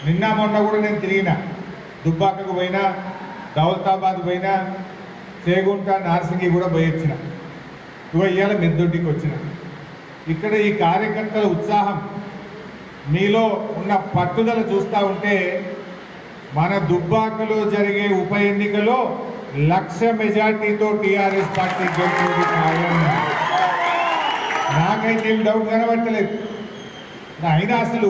నిన్న మొన్న కూడా నేను తిరిగిన దుబ్బాకకు పోయినా దౌలతాబాద్ పోయినా చేగుంట నార్సింగి కూడా పోయి వచ్చిన ఇవ ఇవాళ మెద్దొడ్డికి వచ్చిన ఇక్కడ ఈ కార్యకర్తల ఉత్సాహం మీలో ఉన్న పట్టుదల చూస్తూ ఉంటే మన దుబ్బాకలో జరిగే ఉప ఎన్నికలో లక్ష మెజార్టీతో టీఆర్ఎస్ పార్టీ గెలిచేది ఖాయం నాకైతే ఏం డౌట్ కనబట్టలేదు అయినా అసలు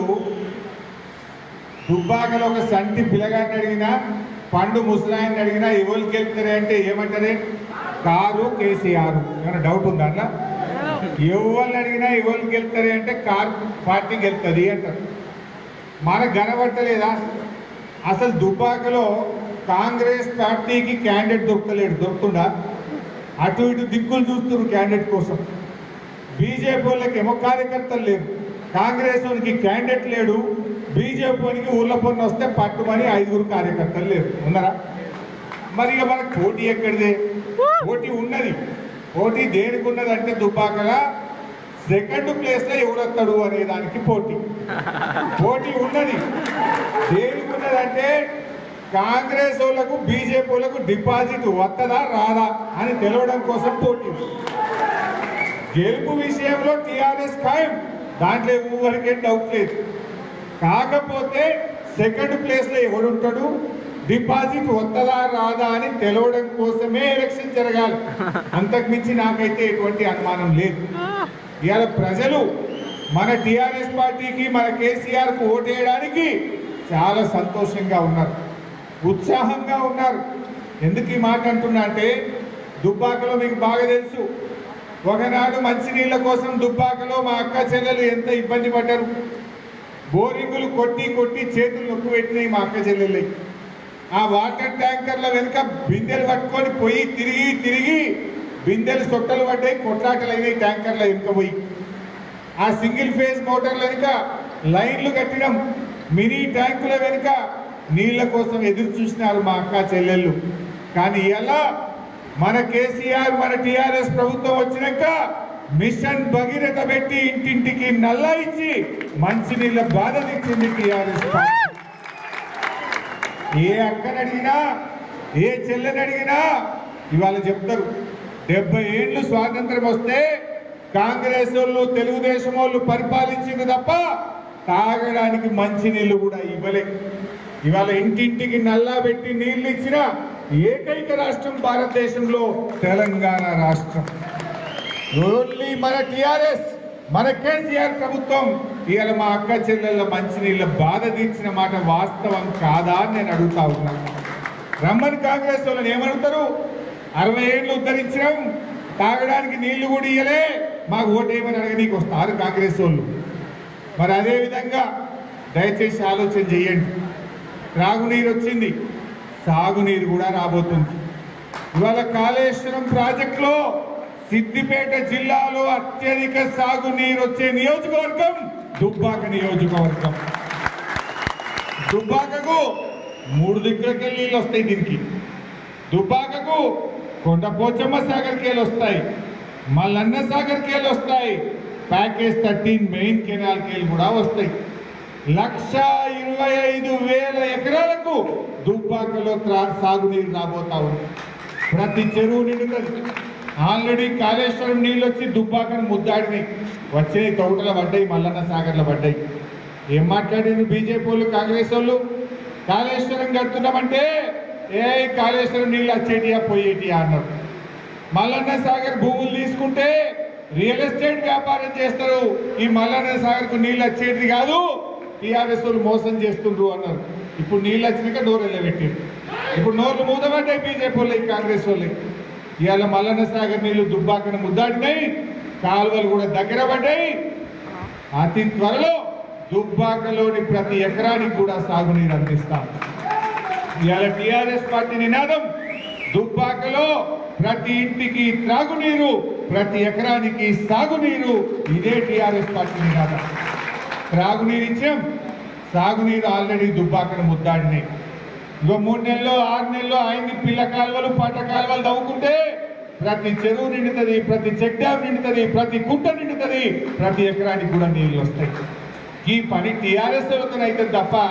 దుబ్బాకలో ఒక సంటి పిల్లగాన్ని అడిగినా పండు ముసలాయన్ని అడిగినా ఎవరికి గెలుతారే అంటే ఏమంటారే కారు కేసీఆర్ ఏమైనా డౌట్ ఉందా అట్లా ఎవరిని అడిగినా ఎవరికి గెలుతారే అంటే కార్ పార్టీ గెలుతుంది అంటారు మనకు కనబట్టలేదా అసలు దుబ్బాకలో కాంగ్రెస్ పార్టీకి క్యాండిడేట్ దొరకలేడు దొరుకుతుందా అటు ఇటు దిక్కులు చూస్తున్నారు క్యాండిడేట్ కోసం బీజేపీ వాళ్ళకి ఏమో కార్యకర్తలు లేరు కాంగ్రెస్ వానికి క్యాండిడేట్ లేడు బీజేపీ వానికి ఊర్ల పన్ను వస్తే పట్టుమని ఐదుగురు కార్యకర్తలు లేరు ఉన్నారా మరి ఇక మనకు పోటీ ఎక్కడిదే పోటీ ఉన్నది పోటీ దేనికి ఉన్నది అంటే దుబ్బాకగా సెకండ్ ప్లేస్ లో ఎవరొస్తాడు అనే దానికి పోటీ పోటీ ఉన్నది దేనికి ఉన్నదంటే కాంగ్రెస్ వాళ్ళకు బీజేపీ వాళ్ళకు డిపాజిట్ వస్తుందా రాదా అని తెలవడం కోసం పోటీ గెలుపు విషయంలో టిఆర్ఎస్ ఖాయం దాంట్లో ఎవరికేం డౌట్ లేదు కాకపోతే సెకండ్ ప్లేస్ లో ఎవడుంటాడు డిపాజిట్ వస్తుందా రాదా అని తెలవడం కోసమే ఎలక్షన్ జరగాలి అంతకు మించి నాకైతే ఎటువంటి అనుమానం లేదు ఇవాళ ప్రజలు మన టిఆర్ఎస్ పార్టీకి మన కేసీఆర్ కు ఓటేయడానికి చాలా సంతోషంగా ఉన్నారు ఉత్సాహంగా ఉన్నారు ఎందుకు ఈ మాట అంటున్నా అంటే దుబ్బాకలో మీకు బాగా తెలుసు ఒకనాడు మంచినీళ్ళ కోసం దుబ్బాకలో మా అక్క చెల్లెలు ఎంత ఇబ్బంది పడ్డారు బోరింగులు కొట్టి కొట్టి చేతులు నొక్కు పెట్టినాయి మా అక్క చెల్లెళ్ళకి ఆ వాటర్ ట్యాంకర్ల వెనుక బిందెలు పట్టుకొని పోయి తిరిగి తిరిగి బిందెలు సొట్టలు పడ్డాయి కొట్లాటలు అయినాయి ట్యాంకర్ల వెనుక పోయి ఆ సింగిల్ ఫేజ్ మోటార్ల వెనుక లైన్లు కట్టడం మినీ ట్యాంకుల వెనుక నీళ్ల కోసం ఎదురు చూసినారు మా అక్క చెల్లెళ్ళు కానీ ఎలా మన కేసీఆర్ మన టిఆర్ఎస్ ప్రభుత్వం వచ్చినాక మిషన్ భగీరథ పెట్టి ఇంటింటికి నల్ల ఇచ్చి మంచినీళ్ళ బాధ తెచ్చింది టిఆర్ఎస్ పార్టీ ఏ అక్కని అడిగినా ఏ చెల్లెని అడిగినా ఇవాళ చెప్తారు డెబ్బై ఏళ్ళు స్వాతంత్రం వస్తే కాంగ్రెస్ వాళ్ళు తెలుగుదేశం వాళ్ళు పరిపాలించింది తప్ప తాగడానికి మంచి నీళ్లు కూడా ఇవ్వలే ఇవాళ ఇంటింటికి నల్లా పెట్టి నీళ్లు ఇచ్చిన ఏకైక రాష్ట్రం భారతదేశంలో తెలంగాణ రాష్ట్రం ఓన్లీ మన టిఆర్ఎస్ మన కేసీఆర్ ప్రభుత్వం ఇవాళ మా అక్క చెల్లెళ్ళ మంచినీళ్ళ బాధ తీర్చిన మాట వాస్తవం కాదా అని నేను అడుగుతా ఉన్నా రమ్మని కాంగ్రెస్ వాళ్ళని ఏమడుగుతారు అరవై ఏళ్ళు ఉద్ధరించినాం తాగడానికి నీళ్లు కూడా ఇయ్యలే మాకు ఓటేయమని అడగనీకి వస్తారు కాంగ్రెస్ వాళ్ళు మరి అదే విధంగా దయచేసి ఆలోచన చేయండి త్రాగునీరు వచ్చింది సాగునీరు కూడా రాబోతుంది ఇవాళ కాళేశ్వరం ప్రాజెక్టులో సిద్దిపేట జిల్లాలో అత్యధిక సాగునీరు వచ్చే నియోజకవర్గం దుబ్బాక నియోజకవర్గం దుబ్బాకకు మూడు దిక్కులకి నీళ్ళు వస్తాయి దీనికి దుబ్బాకకు కొండపోచమ్మ సాగర్ కేలు వస్తాయి మల్లన్న సాగర్ కేలు వస్తాయి ప్యాకేజ్ థర్టీన్ మెయిన్ కెనాల్ కేలు కూడా వస్తాయి లక్ష ఇరవై ఐదు వేల ఎకరాలకు దుబ్బాకలో త్రా- సాగునీరు రాబోతా ఉంది ప్రతి చెరువు నిండుతుంది ఆల్రెడీ కాళేశ్వరం నీళ్ళు వచ్చి దుబ్బాకను ముద్దాడినాయి వచ్చే తోటల పడ్డాయి మల్లన్న సాగర్ల పడ్డాయి ఏం మాట్లాడింది బీజేపీ వాళ్ళు కాంగ్రెస్ వాళ్ళు కాళేశ్వరం కడుతున్నామంటే ఏ కాళేశ్వరం నీళ్ళు వచ్చేటియా పోయేటియా అన్నారు మల్లన్న సాగర్ భూములు తీసుకుంటే రియల్ ఎస్టేట్ వ్యాపారం చేస్తారు ఈ మల్లన్న సాగర్ కు నీళ్ళు వచ్చేది కాదు టీఆర్ఎస్ వాళ్ళు మోసం చేస్తుండ్రు అన్నారు ఇప్పుడు నీళ్ళు వచ్చినాక నోరు వెళ్ళబెట్టారు ఇప్పుడు నోర్లు మూదబడ్డాయి బీజేపీ వాళ్ళకి కాంగ్రెస్ వాళ్ళకి ఇవాళ మల్లన్న సాగర్ నీళ్లు దుబ్బాకన ముద్దాడినాయి కాలువలు కూడా దగ్గర పడ్డాయి అతి త్వరలో దుబ్బాకలోని ప్రతి ఎకరానికి కూడా సాగునీరు అందిస్తాం ఇవాళ టిఆర్ఎస్ పార్టీ నినాదం దుబ్బాకలో ప్రతి ఇంటికి త్రాగునీరు ప్రతి ఎకరానికి సాగునీరు ఇదే టిఆర్ఎస్ పార్టీ నినాదం త్రాగునీరు ఇచ్చాం సాగునీరు ఆల్రెడీ దుబ్బాకను ముద్దాడినాయి ఇంకో మూడు నెలల్లో ఆరు నెలల్లో ఆయన్ని పిల్ల కాలువలు పట్ట కాలువలు తవ్వుకుంటే ప్రతి చెరువు నిండుతుంది ప్రతి చెక్ డ్యామ్ నిండుతుంది ప్రతి కుంట నిండుతుంది ప్రతి ఎకరానికి కూడా నీళ్లు వస్తాయి ఈ పని టీఆర్ఎస్ అవుతుంది అయితే తప్ప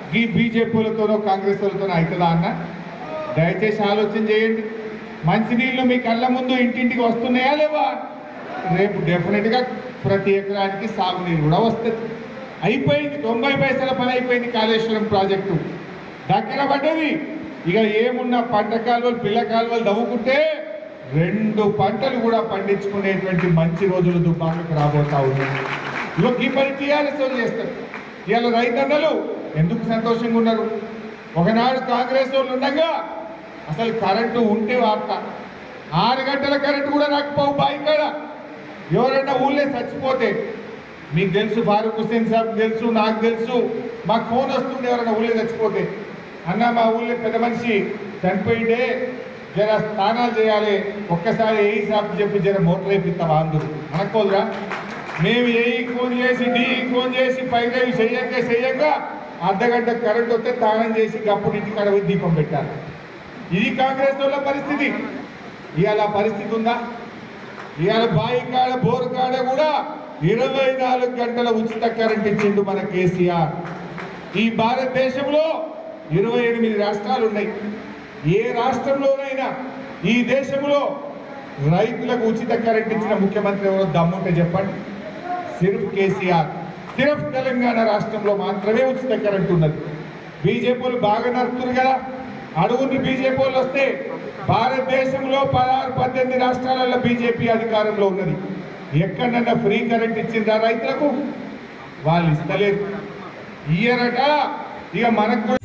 ఈ బీజేపీలతోనో కాంగ్రెస్ వాళ్ళతోనో అవుతుందా అన్న దయచేసి ఆలోచన చేయండి మంచినీళ్ళు మీ కళ్ళ ముందు ఇంటింటికి వస్తున్నాయా లేవా రేపు డెఫినెట్గా ప్రతి ఎకరానికి సాగునీరు కూడా వస్తుంది అయిపోయింది తొంభై పైసల పని అయిపోయింది కాళేశ్వరం ప్రాజెక్టు దగ్గర పడ్డది ఇక ఏమున్నా పంట కాలువలు పిల్ల కాలువలు దవ్వుకుంటే రెండు పంటలు కూడా పండించుకునేటువంటి మంచి రోజులు దుబ్బాకకు రాబోతా ఉన్నాయి ఇగో ఈ పని టీఆర్ఎస్ వాళ్ళు చేస్తారు ఇవాళ రైతన్నలు ఎందుకు సంతోషంగా ఉన్నారు ఒకనాడు కాంగ్రెస్ వాళ్ళు ఉండగా అసలు కరెంటు ఉంటే వార్త ఆరు గంటల కరెంటు కూడా రాకపోవు బాయి కాడ ఎవరైనా ఊళ్ళో చచ్చిపోతే మీకు తెలుసు ఫారూక్ హుస్సేన్ సాబ్ తెలుసు నాకు తెలుసు మాకు ఫోన్ వస్తుంది ఎవరైనా ఊళ్ళో చచ్చిపోతే అన్న మా ఊళ్ళో పెద్ద మనిషి చనిపోయిండే జర స్నానాలు చేయాలి ఒక్కసారి ఏ సాబ్ చెప్పి జర మోటార్ వేపిస్తావా అందరూ అనకపోదురా మేము ఏఈకి ఫోన్ చేసి డీఈకి ఫోన్ చేసి పైరేవి చెయ్యంగా చెయ్యంగా అర్ధగంట కరెంట్ వస్తే తానం చేసి అప్పుడు ఇంటికాడ పోయి దీపం పెట్టాలి ఇది కాంగ్రెస్ వాళ్ళ పరిస్థితి ఇవాళ ఆ పరిస్థితి ఉందా ఇవాళ బాయి కాడ బోరు కాడ కూడా ఇరవై నాలుగు గంటల ఉచిత కరెంట్ ఇచ్చిండు మన కేసీఆర్ ఈ భారతదేశంలో ఇరవై ఎనిమిది రాష్ట్రాలు ఉన్నాయి ఏ రాష్ట్రంలోనైనా ఈ దేశంలో రైతులకు ఉచిత కరెంట్ ఇచ్చిన ముఖ్యమంత్రి ఎవరో దమ్ముంటే చెప్పండి సిర్ఫ్ కేసీఆర్ సిర్ఫ్ తెలంగాణ రాష్ట్రంలో మాత్రమే ఉచిత కరెంట్ ఉన్నది బీజేపీలు బాగా నడుపుతున్నారు కదా అడుగుని బీజేపీ వాళ్ళు వస్తే భారతదేశంలో పదహారు పద్దెనిమిది రాష్ట్రాలలో బీజేపీ అధికారంలో ఉన్నది ఎక్కడన్నా ఫ్రీ కరెంట్ ఇచ్చిందా రైతులకు వాళ్ళు ఇస్తలేరు ఇయ్యరట ఇక మనకు కూడా